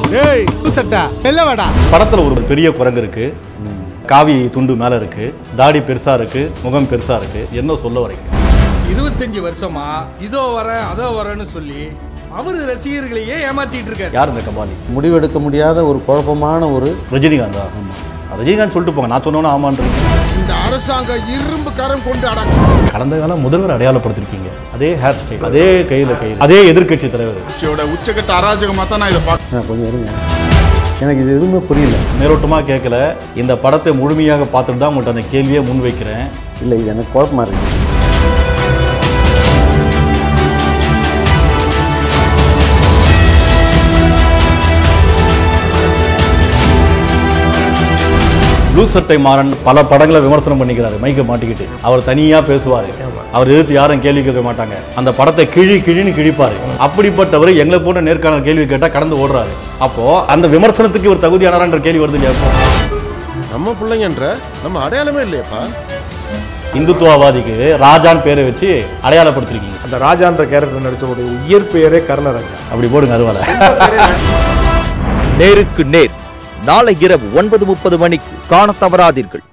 ஏய் சட்டா வெள்ள வாடா படத்துல ஒரு பெரிய குரங்கு இருக்கு காவி துண்டு மேல இருக்கு தாடி பெருசா இருக்கு முகம் பெருசா இருக்கு என்ன சொல்ல வரீங்க இருபத்தஞ்சு வருஷமா இதோ வரேன் அதோ வரேன்னு சொல்லி அவரு ரசிகர்களையே ஏமாத்திட்டு இருக்காரு யார் இந்த கபாலி முடிவெடுக்க முடியாத ஒரு குழப்பமான ஒரு ரஜினிகாந்தா ரஜினிகாந்த் சொல்லிட்டு போங்க நான் சொன்னோன்னு ஆமான்றீங்க இந்த அரசாங்கம் இரும்பு கரம் கொண்டு அடக்கும் கடந்த காலம் முதல்வர் அடையாளப்படுத்திருக்கீங்க அதே ஹேர் ஸ்டைல் அதே கையில கையில் அதே எதிர்க்கட்சி தலைவர் கட்சியோட உச்சகட்ட அராஜகமா தான் நான் இதை பார்க்க நான் கொஞ்சம் இருங்க எனக்கு இது எதுவுமே புரியல மேலோட்டமா கேட்கல இந்த படத்தை முழுமையாக பார்த்துட்டு தான் உங்கள்கிட்ட அந்த கேள்வியை முன்வைக்கிறேன் இல்லை இது எனக்கு குழப்பமா இருக்கு ப்ளூ சட்டை மாறன் பல படங்களை விமர்சனம் பண்ணிக்கிறாரு மைக்கை மாட்டிக்கிட்டு அவர் தனியா பேசுவாரு அவர் எதிர்த்து யாரும் கேள்வி கேட்க மாட்டாங்க அந்த படத்தை கிழி கிழின்னு கிழிப்பாரு அப்படிப்பட்டவர் எங்களை போன்ற நேர்காணல் கேள்வி கேட்டா கடந்து ஓடுறாரு அப்போ அந்த விமர்சனத்துக்கு இவர் தகுதியானாரான்ற கேள்வி வருது இல்லையா அப்போ? நம்ம பிள்ளைங்கன்ற நம்ம அடையாளமே இல்லையப்பா இந்துத்துவவாதிக்கு ராஜான்னு பேரை வச்சு அடையாளப்படுத்திருக்கீங்க அந்த ராஜான்ற கேரக்டர் நடிச்சவருடைய இயற்பெயரே கர்ணராஜா அப்படி போடுங்க அருவாலை நேருக்கு நேர் நாளை இரவு ஒன்பது முப்பது மணிக்கு காணத் தவறாதீர்கள்